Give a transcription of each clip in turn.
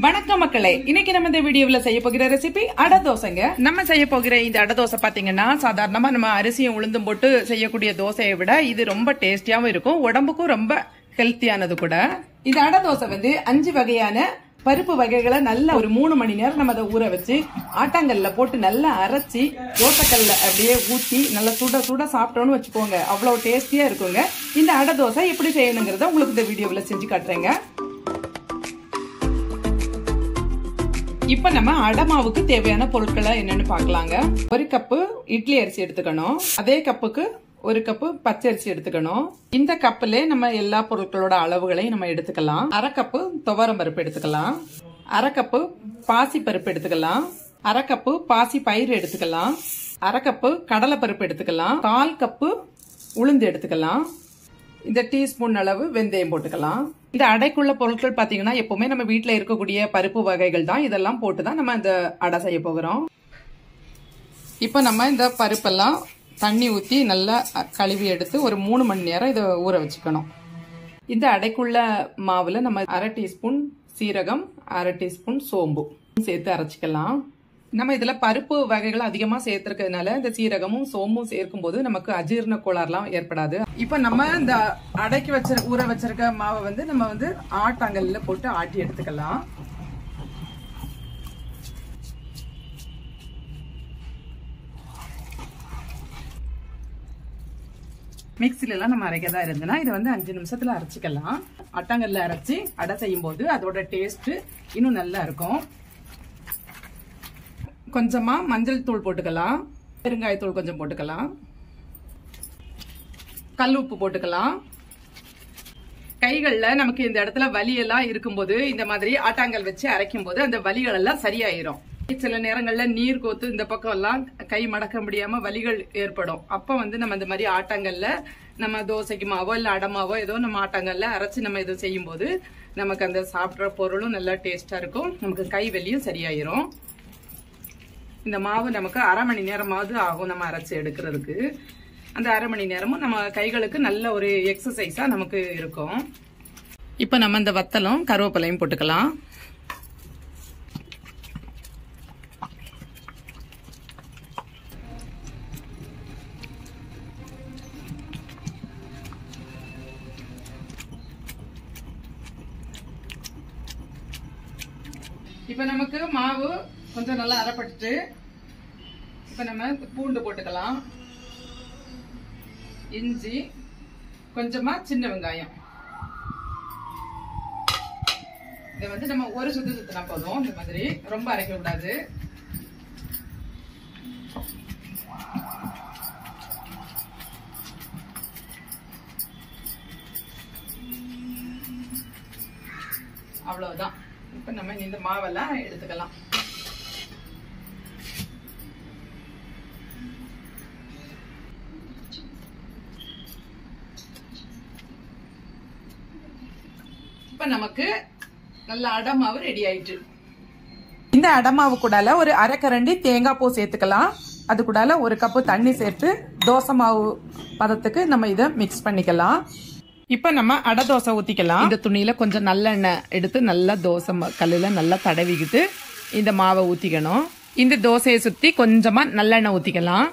வணக்கம் மக்களே இன்னைக்கு நம்ம இந்த வீடியோல செய்ய போகிற ரெசிபி அடை தோசைங்க நம்ம செய்ய போகிற இந்த அடை தோசை பாத்தீங்கன்னா சாதாரணமா நம்ம அரிசியும் உளுந்தும் போட்டு செய்யக்கூடிய தோசையை விட இது ரொம்ப டேஸ்டியாவும் இருக்கும் உடம்புக்கும் ரொம்ப ஹெல்த்தியானது கூட இந்த அடை தோசை வந்து அஞ்சு வகையான பருப்பு வகைகளை நல்ல ஒரு மூணு மணி நேரம் நம்ம அதை ஊற வச்சு ஆட்டாங்கல்ல போட்டு நல்லா அரைச்சி தோசைக்கல்ல அப்படியே ஊத்தி நல்லா சுட சுட சாப்பிட்டோம்னு வச்சுக்கோங்க அவ்வளவு டேஸ்டியா இருக்குங்க இந்த அடை தோசை எப்படி செய்யணுங்கிறத உங்களுக்கு இந்த வீடியோவில் செஞ்சு காட்டுறேங்க இப்ப நம்ம அடமாவுக்கு தேவையான பொருட்களை என்னன்னு பார்க்கலாங்க ஒரு கப்பு இட்லி அரிசி எடுத்துக்கணும் அதே கப்புக்கு ஒரு கப்பு பச்சை அரிசி எடுத்துக்கணும் இந்த கப்புல நம்ம எல்லா பொருட்களோட அளவுகளையும் நம்ம எடுத்துக்கலாம் அரை கப்பு துவரம் பருப்பு எடுத்துக்கலாம் அரை கப்பு பாசி பருப்பு எடுத்துக்கலாம் அரை கப்பு பாசி பயிர் எடுத்துக்கலாம் அரை கப்பு கடலை பருப்பு எடுத்துக்கலாம் கால் கப்பு உளுந்து எடுத்துக்கலாம் இந்த டீஸ்பூன் அளவு வெந்தயம் போட்டுக்கலாம் இந்த அடைக்குள்ள பொருட்கள் பாத்தீங்கன்னா எப்பவுமே நம்ம வீட்ல இருக்கக்கூடிய பருப்பு வகைகள் தான் இதெல்லாம் போட்டு தான் நம்ம இந்த அடை செய்ய போகிறோம் இப்போ நம்ம இந்த பருப்பெல்லாம் தண்ணி ஊற்றி நல்லா கழுவி எடுத்து ஒரு மூணு மணி நேரம் இதை ஊற வச்சுக்கணும் இந்த அடைக்குள்ள மாவில் நம்ம அரை டீஸ்பூன் சீரகம் அரை டீஸ்பூன் சோம்பு சேர்த்து அரைச்சிக்கலாம் நம்ம இதில் பருப்பு வகைகள் அதிகமாக சேர்த்துருக்கிறதுனால இந்த சீரகமும் சோம்பும் சேர்க்கும் போது நமக்கு அஜீர்ண கோளாறுலாம் ஏற்படாது இப்போ நம்ம இந்த அடைக்கி வச்சிரு ஊற வச்சிருக்க மாவை வந்து நம்ம வந்து ஆட்டாங்கல்ல போட்டு ஆட்டி எடுத்துக்கலாம் மிக்சிலலாம் நம்ம அரைக்கதா இருந்ததுன்னா இதை வந்து அஞ்சு நிமிஷத்துல அரைச்சிக்கலாம் அட்டாங்கல்ல அரைச்சி அடை செய்யும் போது அதோட டேஸ்ட் இன்னும் நல்லா இருக்கும் கொஞ்சமா மஞ்சள் தூள் போட்டுக்கலாம் பெருங்காயத்தூள் கொஞ்சம் போட்டுக்கலாம் கல் உப்பு போட்டுக்கலாம் கைகள்ல நமக்கு இந்த இடத்துல வலி எல்லாம் இருக்கும்போது இந்த மாதிரி ஆட்டாங்கல் வச்சு அரைக்கும் போது அந்த வலிகள் எல்லாம் சரியாயிரும் சில நேரங்கள்ல நீர் கோத்து இந்த பக்கம் எல்லாம் கை மடக்க முடியாம வலிகள் ஏற்படும் அப்ப வந்து நம்ம இந்த மாதிரி ஆட்டாங்கல்ல நம்ம தோசைக்கு மாவோ இல்ல அடமாவோ ஏதோ நம்ம ஆட்டாங்கல்ல அரைச்சு நம்ம இது செய்யும் போது நமக்கு அந்த சாப்பிட்ற பொருளும் நல்லா டேஸ்டா இருக்கும் நமக்கு கை வலியும் சரியாயிரும் இந்த மாவு நமக்கு அரை மணி நேரமாவது ஆகும் நம்ம அரைச்சி எடுக்கிறதுக்கு அந்த அரை மணி நேரமும் நம்ம கைகளுக்கு நல்ல ஒரு எக்ஸசைஸா நமக்கு இருக்கும் இப்போ நம்ம இந்த வத்தலும் கருவேப்பிலையும் போட்டுக்கலாம் இப்போ நமக்கு மாவு கொஞ்சம் நல்லா அரைப்பட்டுட்டு இப்போ நம்ம பூண்டு போட்டுக்கலாம் இஞ்சி கொஞ்சமா சின்ன வெங்காயம் இதை வந்து நம்ம ஒரு சுத்து சுத்தினா போதும் இந்த மாதிரி ரொம்ப அரைக்க கூடாது அவ்வளவுதான் இப்ப நம்ம இந்த மாவெல்லாம் எடுத்துக்கலாம் இப்ப நமக்கு நல்ல அடமாவு ரெடி ஆயிட்டு இந்த அடமாவு கூடால ஒரு அரை கரண்டி தேங்காய் பூ சேர்த்துக்கலாம் அது கூடால ஒரு கப்பு தண்ணி சேர்த்து தோசை மாவு பதத்துக்கு நம்ம இதை மிக்ஸ் பண்ணிக்கலாம் இப்ப நம்ம அடை தோசை ஊத்திக்கலாம் இந்த துணியில கொஞ்சம் நல்லெண்ணெய் எடுத்து நல்லா தோசை கல்லுல நல்லா தடவிக்கிட்டு இந்த மாவை ஊத்திக்கணும் இந்த தோசையை சுத்தி கொஞ்சமா நல்லெண்ணெய் ஊத்திக்கலாம்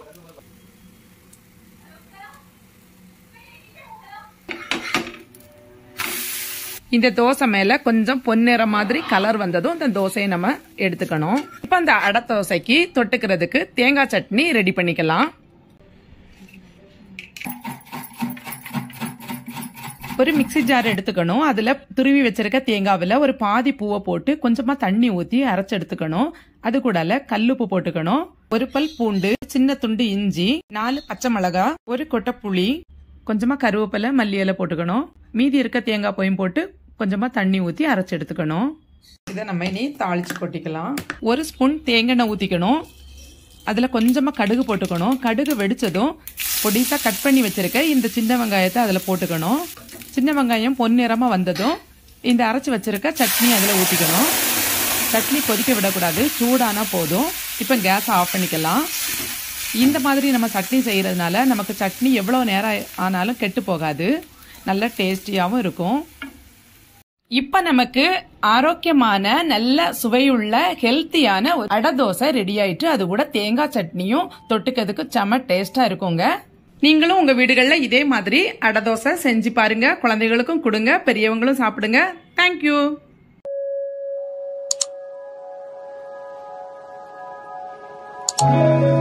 இந்த தோசை மேல கொஞ்சம் பொன்னிற மாதிரி கலர் வந்ததும் இந்த தோசையை நம்ம எடுத்துக்கணும் இப்ப அந்த அடை தோசைக்கு தொட்டுக்கிறதுக்கு தேங்காய் சட்னி ரெடி பண்ணிக்கலாம் ஒரு மிக்சி ஜார் எடுத்துக்கணும் அதுல துருவி வச்சிருக்க தேங்காவில் ஒரு பாதி பூவை போட்டு கொஞ்சமா தண்ணி ஊத்தி அரைச்சு எடுத்துக்கணும் அது கூடல கல்லுப்பு போட்டுக்கணும் ஒரு பல் பூண்டு சின்ன துண்டு இஞ்சி நாலு பச்சை மிளகா ஒரு கொட்டை புளி கொஞ்சமா கருவேப்பிலை மல்லி இலை போட்டுக்கணும் மீதி இருக்க தேங்காய் போயும் போட்டு கொஞ்சமா தண்ணி ஊத்தி அரைச்சு எடுத்துக்கணும் இதை நம்ம இனி தாளிச்சு கொட்டிக்கலாம் ஒரு ஸ்பூன் தேங்காய் ஊத்திக்கணும் அதுல கொஞ்சமா கடுகு போட்டுக்கணும் கடுகு வெடிச்சதும் பொடிசா கட் பண்ணி வச்சிருக்க இந்த சின்ன வெங்காயத்தை அதுல போட்டுக்கணும் சின்ன வெங்காயம் பொன்னிறமா வந்ததும் இந்த அரைச்சி வச்சிருக்க சட்னி அதில் ஊற்றிக்கணும் சட்னி கொதிக்க விடக்கூடாது சூடானா போதும் இப்போ கேஸ் ஆஃப் பண்ணிக்கலாம் இந்த மாதிரி நம்ம சட்னி செய்கிறதுனால நமக்கு சட்னி எவ்வளோ நேரம் ஆனாலும் கெட்டு போகாது நல்ல டேஸ்டியாகவும் இருக்கும் இப்ப நமக்கு ஆரோக்கியமான நல்ல சுவையுள்ள ஹெல்த்தியான ஒரு அடை தோசை ரெடி ஆயிட்டு அது கூட தேங்காய் சட்னியும் தொட்டுக்கிறதுக்கு செம டேஸ்டா இருக்குங்க நீங்களும் உங்க வீடுகள்ல இதே மாதிரி அடை தோசை செஞ்சு பாருங்க குழந்தைகளுக்கும் கொடுங்க பெரியவங்களும் சாப்பிடுங்க தேங்க்யூ Thank you.